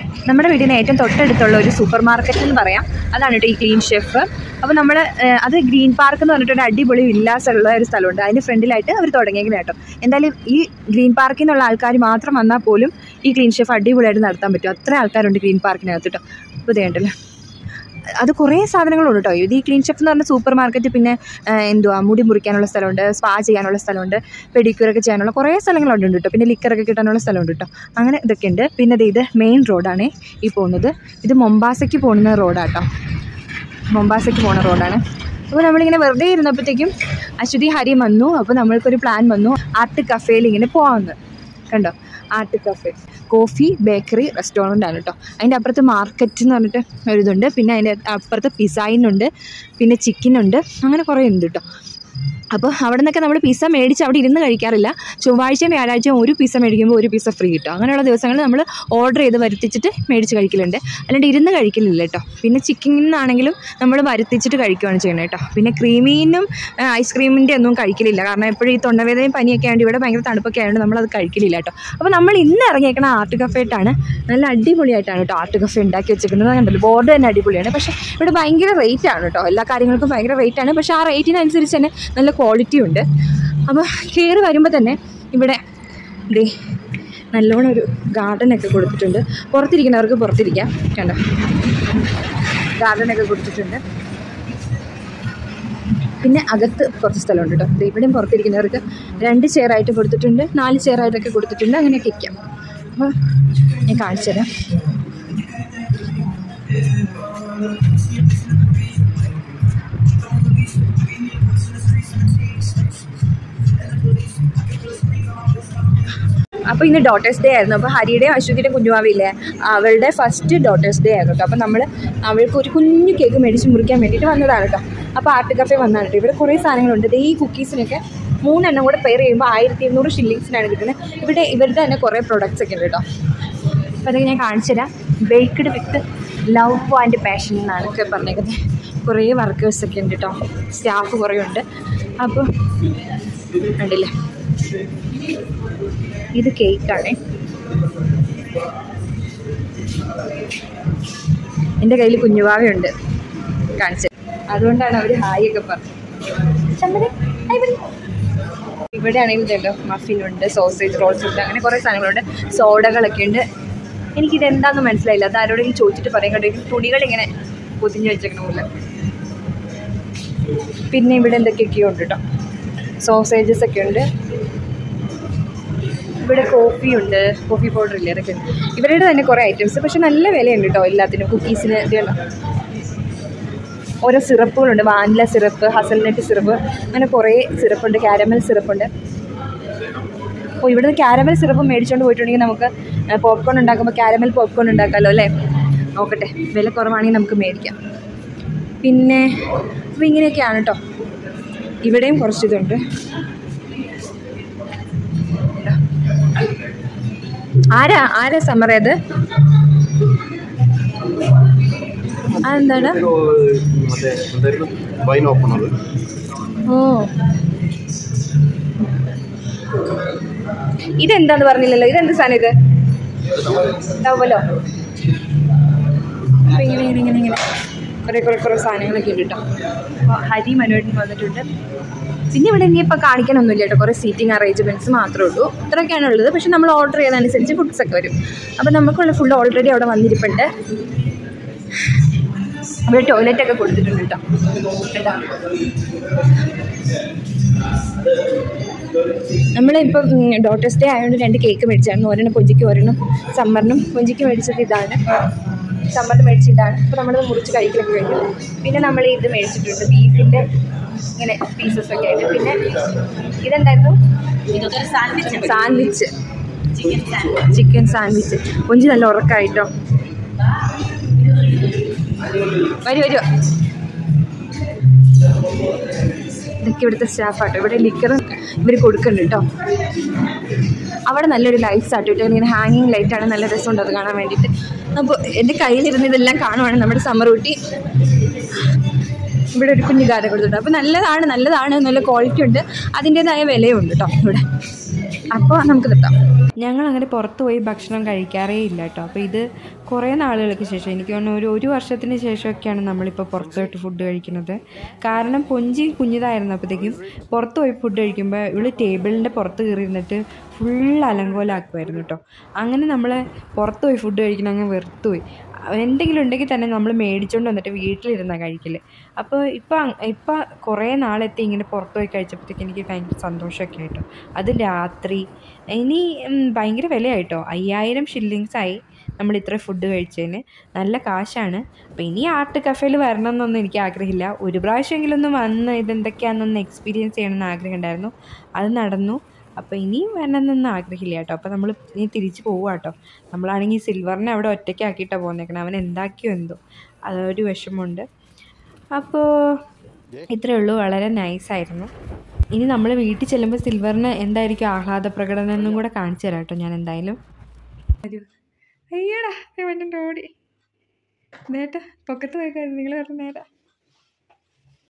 നമ്മുടെ വീടിന് ഏറ്റവും തൊട്ടടുത്തുള്ള ഒരു സൂപ്പർ മാർക്കറ്റ് എന്ന് പറയാം അതാണ് കേട്ടോ ഈ ക്ലീൻ ഷെഫ് അപ്പോൾ നമ്മൾ അത് ഗ്രീൻ പാർക്ക് എന്ന് പറഞ്ഞിട്ട് ഒരു അടിപൊളി വില്ലാസുള്ള ഒരു സ്ഥലമുണ്ട് അതിൻ്റെ ഫ്രണ്ടിലായിട്ട് അവർ തുടങ്ങിയേക്കുന്നത് കേട്ടോ എന്തായാലും ഈ ഗ്രീൻ പാർക്കിൽ നിന്നുള്ള ആൾക്കാർ മാത്രം വന്നാൽ പോലും ഈ ക്ലീൻ ഷെഫ് അടിപൊളിയായിട്ട് നടത്താൻ പറ്റും അത്ര ആൾക്കാരുണ്ട് ഗ്രീൻ പാർക്കിനകത്ത് കേട്ടോ അപ്പോൾ ഇതേണ്ടല്ലോ അത് കുറേ സാധനങ്ങളുണ്ട് കേട്ടോ ഇത് ഈ ക്ലീൻ ഷെഫ് എന്ന് പറഞ്ഞ സൂപ്പർ മാർക്കറ്റ് പിന്നെ ആ, എന്തുവാ മുടി മുറിക്കാനുള്ള സ്ഥലമുണ്ട് സ്പാ ചെയ്യാനുള്ള സ്ഥലമുണ്ട് പെഡിക്യൂറൊക്കെ ചെയ്യാനുള്ള കുറേ സ്ഥലങ്ങളുണ്ട് കേട്ടോ പിന്നെ ലിക്കറൊക്കെ കിട്ടാനുള്ള സ്ഥലമുണ്ട് കേട്ടോ അങ്ങനെ ഇതൊക്കെ ഉണ്ട് പിന്നെ ദേ ഇത് മെയിൻ റോഡാണ് ഈ പോകുന്നത് ഇത് മൊംബാസയ്ക്ക് പോകുന്ന റോഡാട്ടോ മൊംബാസയ്ക്ക് പോകുന്ന റോഡാണ് അപ്പോൾ നമ്മളിങ്ങനെ വെറുതെ ഇരുന്നപ്പോഴത്തേക്കും അശ്വതി ഹരി വന്നു അപ്പോൾ നമ്മൾക്കൊരു പ്ലാൻ വന്നു ആർട്ട് കഫേയിൽ ഇങ്ങനെ പോകാമെന്ന് കണ്ടോ art cafe coffee bakery restaurant ആണ് കേട്ടോ അതിൻ്റെ അപ്പുറത്ത് മാർക്കറ്റ് എന്ന് പറഞ്ഞിട്ട് ഒരിതുണ്ട് പിന്നെ അതിൻ്റെ അപ്പുറത്ത് പിസായിനുണ്ട് പിന്നെ ചിക്കനുണ്ട് അങ്ങനെ കുറേ ഉണ്ട് കേട്ടോ അപ്പോൾ അവിടെ നിന്നൊക്കെ നമ്മൾ പിസ്സ മേടിച്ച് അവിടെ ഇരുന്ന് കഴിക്കാറില്ല ചൊവ്വാഴ്ചയും വ്യാഴാഴ്ചയും ഒരു പിസ്സ മേടിക്കുമ്പോൾ ഒരു പിസ്സ ഫ്രീ കിട്ടും അങ്ങനെയുള്ള ദിവസങ്ങളിൽ നമ്മൾ ഓർഡർ ചെയ്ത് വരുത്തിച്ചിട്ട് മേടിച്ച് കഴിക്കലുണ്ട് അല്ലാണ്ട് ഇരുന്ന് കഴിക്കലില്ല കേട്ടോ പിന്നെ ചിക്കനിന്നാണെങ്കിലും നമ്മൾ വരുത്തിച്ചിട്ട് കഴിക്കുകയാണ് ചെയ്യുന്നത് കേട്ടോ പിന്നെ ക്രീമീനും ഐസ്ക്രീമിൻ്റെ ഒന്നും കഴിക്കലില്ല കാരണം എപ്പോഴും ഈ തൊണ്ടവേദനയും പനിയൊക്കെ ആയതുകൊണ്ട് ഇവിടെ ഭയങ്കര തണുപ്പൊക്കെ ആയതുകൊണ്ട് നമ്മളത് കഴിക്കലില്ല കേട്ടോ അപ്പോൾ നമ്മൾ ഇന്ന് ഇറങ്ങിയേക്കണ ആർട്ട് കഫേട്ടാണ് നല്ല അടിപൊളിയായിട്ടാണ് കേട്ടോ ആർട്ട് കഫേ ഉണ്ടാക്കി വെച്ചിരിക്കുന്നത് കണ്ടല്ലോ ബോർഡ് തന്നെ അടിപൊളിയാണ് പക്ഷേ ഇവിടെ ഭയങ്കര റേറ്റ് ആണ് കേട്ടോ എല്ലാ കാര്യങ്ങൾക്കും ഭയങ്കര റേറ്റ് ആണ് പക്ഷേ ആ റേറ്റിനനുസരിച്ച് തന്നെ നല്ല ക്വാളിറ്റി ഉണ്ട് അപ്പോൾ കയറി വരുമ്പോൾ തന്നെ ഇവിടെ ദേ നല്ലോണം ഒരു ഗാർഡനൊക്കെ കൊടുത്തിട്ടുണ്ട് പുറത്തിരിക്കുന്നവർക്ക് പുറത്തിരിക്കാം കണ്ടോ ഗാർഡനൊക്കെ കൊടുത്തിട്ടുണ്ട് പിന്നെ അകത്ത് കുറച്ച് സ്ഥലമുണ്ട് കേട്ടോ ദേ ഇവിടെയും പുറത്തിരിക്കുന്നവർക്ക് രണ്ട് ചെയറായിട്ട് കൊടുത്തിട്ടുണ്ട് നാല് ചെയറായിട്ടൊക്കെ കൊടുത്തിട്ടുണ്ട് അങ്ങനെയൊക്കെ ഇരിക്കാം അപ്പോൾ ഞാൻ കാണിച്ചു തരാം അപ്പോൾ ഇന്ന് ഡോട്ടേഴ്സ് ഡേ ആയിരുന്നു അപ്പോൾ ഹരിയുടെയും അശ്വതിയുടെയും കുഞ്ഞുമാവില്ലേ അവളുടെ ഫസ്റ്റ് ഡോട്ടേഴ്സ് ഡേ ആയിരുന്നു കേട്ടോ അപ്പോൾ നമ്മൾ അവൾക്ക് ഒരു കുഞ്ഞു കേക്ക് മേടിച്ച് മുറിക്കാൻ വേണ്ടിയിട്ട് വന്നതാണ് കേട്ടോ അപ്പോൾ ആർട്ട് കഫേ വന്നതാണ് കേട്ടോ ഇവിടെ കുറേ സാധനങ്ങളുണ്ട് ദേ ഈ കുക്കീസിനൊക്കെ മൂന്നെണ്ണം കൂടെ പെയർ ചെയ്യുമ്പോൾ ആയിരത്തി ഇരുന്നൂറ് ഷില്ലിങ്സിനാണ് കിട്ടുന്നത് ഇവിടെ ഇവരുടെ തന്നെ കുറേ പ്രൊഡക്ട്സ് ഒക്കെ ഉണ്ട് കേട്ടോ അപ്പോൾ അതൊക്കെ ഞാൻ കാണിച്ചു തരാം baked with love and passion എന്നാണ് ഒക്കെ പറഞ്ഞേക്കുന്നത് കുറേ വർക്കേഴ്സ് ഒക്കെ ഉണ്ട് കേട്ടോ സ്റ്റാഫ് കുറേ ഉണ്ട് അപ്പോൾ കണ്ടില്ലേ ഇത് കേക്കാണേ എൻ്റെ കയ്യിൽ കുഞ്ഞുവാവയുണ്ട് കാണിച്ചത് അതുകൊണ്ടാണ് അവർ ഹായ് ഒക്കെ പറഞ്ഞത് ചന്ദന ഹായ് പറയ്. ഇവിടെയാണെങ്കിൽ ഇതുണ്ടോ മഫിനുണ്ട് സോസേജ് റോൾസ് ഉണ്ട് അങ്ങനെ കുറേ സാധനങ്ങളുണ്ട് സോഡകളൊക്കെ ഉണ്ട് എനിക്കിത് എന്താണെന്ന് മനസ്സിലായില്ല അത് ആരോടെങ്കിലും ചോദിച്ചിട്ട് പറയും കേട്ടോ ഈ തുണികൾ ഇങ്ങനെ പൊതിഞ്ഞ് വെച്ചേക്കണ പോലെ പിന്നെ ഇവിടെ എന്തൊക്കെയൊക്കെയോ ഉണ്ട് കേട്ടോ സോസേജസ് ഒക്കെ ഉണ്ട് ഇവിടെ കോഫി ഉണ്ട് കോഫി പൗഡർ ഇല്ലേ അതൊക്കെ ഉണ്ട് ഇവരുടെ തന്നെ കുറേ ഐറ്റംസ് പക്ഷെ നല്ല വിലയുണ്ട് കേട്ടോ എല്ലാത്തിനും കുക്കീസിന് ഇതുണ്ടോ ഓരോ സിറപ്പുകളുണ്ട് വാനില സിറപ്പ് ഹസൽനട്ട് സിറപ്പ് അങ്ങനെ കുറേ സിറപ്പുണ്ട് കാരമൽ സിറപ്പുണ്ട് അപ്പോൾ ഇവിടുന്ന് കാരമൽ സിറപ്പ് മേടിച്ചുകൊണ്ട് പോയിട്ടുണ്ടെങ്കിൽ നമുക്ക് പോപ്കോൺ ഉണ്ടാക്കുമ്പോൾ കാരമൽ പോപ്കോൺ ഉണ്ടാക്കാമല്ലോ അല്ലേ നോക്കട്ടെ വില കുറവാണെങ്കിൽ നമുക്ക് മേടിക്കാം പിന്നെ അപ്പോൾ ഇങ്ങനെയൊക്കെയാണ് കേട്ടോ ഇവിടെയും കുറച്ച് ഇതുണ്ട് ആരാ ആരാ സമ്മർ അത് അതെന്താണ് ഒരു മറ്റേ എന്തായിരുന്നു വൈൻ ഓപ്പണർ ഓ ഇതെന്താന്ന് പറഞ്ഞില്ലല്ലോ ഇതെന്ത് സാധനം ഇത് ടവലോ അപ്പൊ ഇങ്ങനെ ഇങ്ങനെ ഇങ്ങനെ ഇങ്ങനെ കുറേ കുറേ കുറേ സാധനങ്ങളൊക്കെ ഉണ്ട് കേട്ടോ അപ്പോൾ ഹരി മനോഹരൻ വന്നിട്ടുണ്ട് പിന്നെ ഇവിടെ ഇനിയിപ്പോൾ കാണിക്കാനൊന്നുമില്ല കേട്ടോ കുറേ സീറ്റിംഗ് അറേഞ്ച്മെൻറ്റ്സ് മാത്രമേ ഉള്ളൂ ഇത്രയൊക്കെയാണ് ഉള്ളത് പക്ഷെ നമ്മൾ ഓർഡർ ചെയ്തതനുസരിച്ച് ഫുഡ്സ് ഒക്കെ വരും അപ്പോൾ നമുക്കുള്ള ഫുഡ് ഓൾറെഡി അവിടെ വന്നിരിപ്പുണ്ട് അവിടെ ടോയ്ലറ്റ് ഒക്കെ കൊടുത്തിട്ടുണ്ട് കേട്ടോ കേട്ടോ നമ്മളിപ്പം ഡോട്ടേഴ്സ് ഡേ ആയതുകൊണ്ട് രണ്ട് കേക്ക് മേടിച്ചായിരുന്നു ഒരെണ്ണം പൊഞ്ചിക്ക് ഒരെണ്ണം സമ്മറിനും പൊഞ്ചിക്ക് മേടിച്ചത് ഇതാണ് സമ്മറിന് മേടിച്ചത് ഇതാണ് അപ്പോൾ നമ്മളത് മുറിച്ച് കഴിക്കലൊക്കെ കഴിഞ്ഞു പിന്നെ നമ്മൾ ഇത് മേടിച്ചിട്ടുണ്ട് ബീഫിൻ്റെ ഇങ്ങനെ പീസസ് ഒക്കെ ആയിട്ട് പിന്നെ ഇതെന്തായിരുന്നു ഇതൊക്കെ ഒരു sandwich sandwich chicken sandwich chicken sandwich കൊഞ്ച് നല്ല ഉറക്കായിട്ടോ വരൂ വരൂ ഇതൊക്കെ ഇവിടുത്തെ സ്റ്റാഫാട്ടോ ഇവിടെ ലിക്കർ ഇവർ കൊടുക്കുന്നുണ്ട് കേട്ടോ അവിടെ നല്ലൊരു ലൈറ്റ്സ് ആട്ടോ കേട്ടോ ഇങ്ങനെ ഹാങ്ങിങ് ലൈറ്റാണ് നല്ല രസമുണ്ട് അത് കാണാൻ വേണ്ടിയിട്ട് അപ്പോൾ എൻ്റെ കയ്യിലിരുന്ന് ഇതെല്ലാം കാണുവാണ് നമ്മുടെ സമ്മർ ഊട്ടി ഇവിടെ ഒരു കുഞ്ഞു ഗാർഡൻ കൊടുത്തിട്ടുണ്ട് അപ്പോൾ നല്ലതാണ് നല്ലതാണ് നല്ല ക്വാളിറ്റി ഉണ്ട് അതിൻ്റേതായ വിലയും ഉണ്ട് കേട്ടോ ഇവിടെ അപ്പോൾ നമുക്ക് നിർത്താം ഞങ്ങൾ അങ്ങനെ പുറത്ത് പോയി ഭക്ഷണം കഴിക്കാറേ ഇല്ല കേട്ടോ അപ്പോൾ ഇത് കുറേ നാളുകൾക്ക് ശേഷം എനിക്ക് തോന്നുന്നു ഒരു ഒരു വർഷത്തിന് ശേഷമൊക്കെയാണ് നമ്മളിപ്പോൾ പുറത്ത് പോയിട്ട് ഫുഡ് കഴിക്കുന്നത് കാരണം പൊഞ്ചി കുഞ്ഞിതായിരുന്നപ്പോഴത്തേക്കും പുറത്ത് പോയി ഫുഡ് കഴിക്കുമ്പോൾ ഇവള് ടേബിളിൻ്റെ പുറത്ത് കയറി ഇരുന്നിട്ട് ഫുൾ അലങ്കോലാക്കുമായിരുന്നു കേട്ടോ അങ്ങനെ നമ്മൾ പുറത്ത് പോയി ഫുഡ് കഴിക്കണം അങ്ങ് വെറുത്തുപോയി എന്തെങ്കിലും ഉണ്ടെങ്കിൽ തന്നെ നമ്മൾ മേടിച്ചുകൊണ്ട് വന്നിട്ട് വീട്ടിലിരുന്നാണ് കഴിക്കൽ അപ്പോൾ ഇപ്പം ഇപ്പം കുറേ നാളെത്തി ഇങ്ങനെ പുറത്ത് പോയി കഴിച്ചപ്പോഴത്തേക്ക് എനിക്ക് ഭയങ്കര സന്തോഷമൊക്കെ ആയിട്ടോ അത് രാത്രി ഇനി ഉം, ഭയങ്കര വിലയായിട്ടോ അയ്യായിരം ഷില്ലിങ്സ് ആയി നമ്മൾ ഇത്ര ഫുഡ് കഴിച്ചതിന് നല്ല കാശാണ് അപ്പോൾ ഇനി ആർട്ട് കഫേയിൽ വരണം എന്നൊന്നും എനിക്ക് ആഗ്രഹമില്ല ഒരു പ്രാവശ്യമെങ്കിലും ഒന്ന് വന്ന് ഇതെന്തൊക്കെയാണെന്നൊന്ന് എക്സ്പീരിയൻസ് ചെയ്യണമെന്ന് ആഗ്രഹം ഉണ്ടായിരുന്നു അത് നടന്നു അപ്പോൾ ഇനിയും വരണമെന്നൊന്നും ആഗ്രഹമില്ല കേട്ടോ അപ്പോൾ നമ്മൾ ഇനി തിരിച്ച് പോവുക കേട്ടോ നമ്മളാണെങ്കിൽ സിൽവറിനെ അവിടെ ഒറ്റയ്ക്കാക്കിയിട്ടാണ് പോന്നേക്കണം അവൻ എന്താക്കിയോ എന്തോ അതൊരു വിഷമമുണ്ട് അപ്പോൾ ഇത്രയേ ഉള്ളൂ വളരെ നൈസായിരുന്നു ഇനി നമ്മൾ വീട്ടിൽ ചെല്ലുമ്പോൾ സിൽവറിന് എന്തായിരിക്കും ആഹ്ലാദ പ്രകടനം എന്നും കൂടെ കാണിച്ചു തരാം കേട്ടോ ഞാൻ എന്തായാലും വരൂ അയ്യടാ വേണ്ട ഓടി നേട്ടാ പൊക്കത്ത് പോയി നിങ്ങൾ പറഞ്ഞ നേരാ